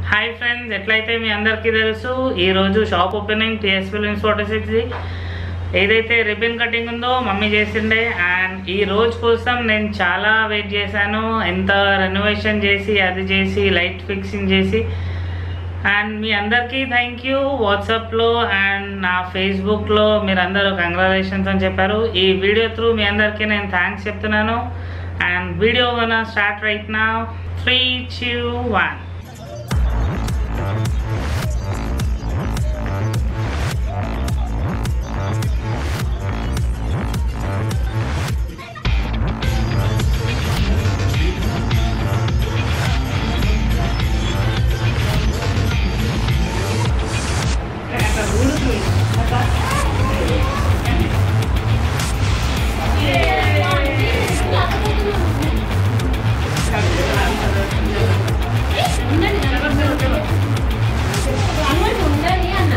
hi friends ఎట్లయితే మీ అందరికీ తెలుసు ఈరోజు shop opening TS films photo సిక్స్ది ఏదైతే రిబన్ కటింగ్ ఉందో మమ్మీ చేసిండే అండ్ ఈ రోజు కోసం నేను చాలా వెయిట్ చేశాను ఎంత రెనోవేషన్ చేసి అది చేసి లైట్ ఫిక్సింగ్ చేసి అండ్ మీ అందరికీ థ్యాంక్ యూ వాట్సాప్లో అండ్ నా ఫేస్బుక్లో మీరు అందరూ కంగ్రాచులేషన్స్ అని చెప్పారు ఈ వీడియో త్రూ మీ అందరికీ నేను థ్యాంక్స్ చెప్తున్నాను and video one start right నా త్రీ టూ వన్ ఉండాలి అన్న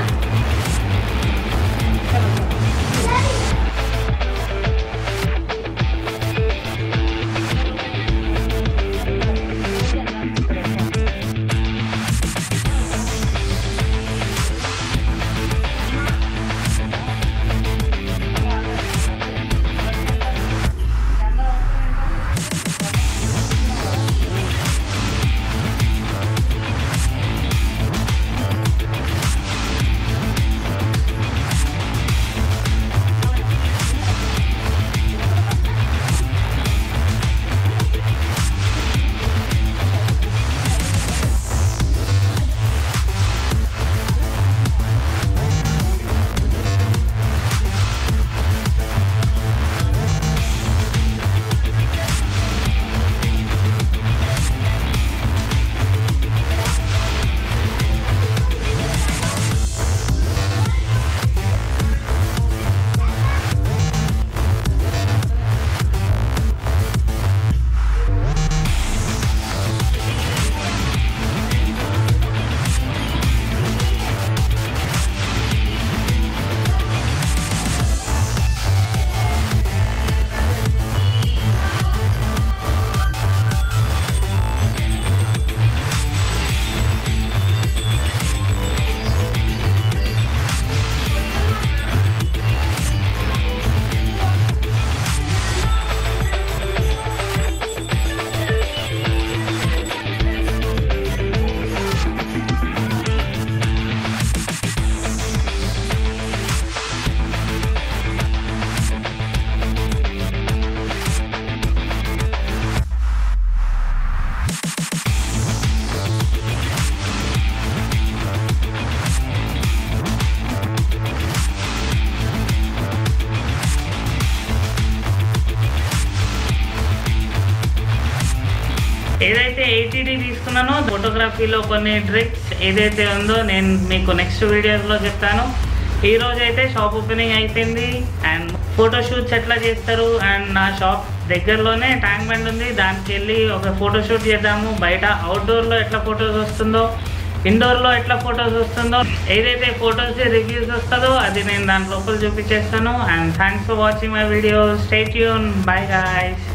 ఏదైతే ఎయిటీడీ తీసుకున్నానో ఫోటోగ్రఫీలో కొన్ని ట్రిక్స్ ఏదైతే ఉందో నేను మీకు నెక్స్ట్ వీడియోస్లో చెప్తాను ఈ రోజు అయితే షాప్ ఓపెనింగ్ అయిపోయింది అండ్ ఫోటో షూట్స్ ఎట్లా చేస్తారు అండ్ నా షాప్ దగ్గరలోనే ట్యాంక్ బండ్ ఉంది దానికి వెళ్ళి ఒక ఫోటో షూట్ చేద్దాము బయట అవుట్డోర్లో ఎట్లా ఫొటోస్ వస్తుందో ఇండోర్లో ఎట్లా ఫొటోస్ వస్తుందో ఏదైతే ఫొటోస్ రివ్యూస్ వస్తుందో అది నేను దాని లోపల చూపించేస్తాను and thanks for watching my video stay యూన్ బై గాయస్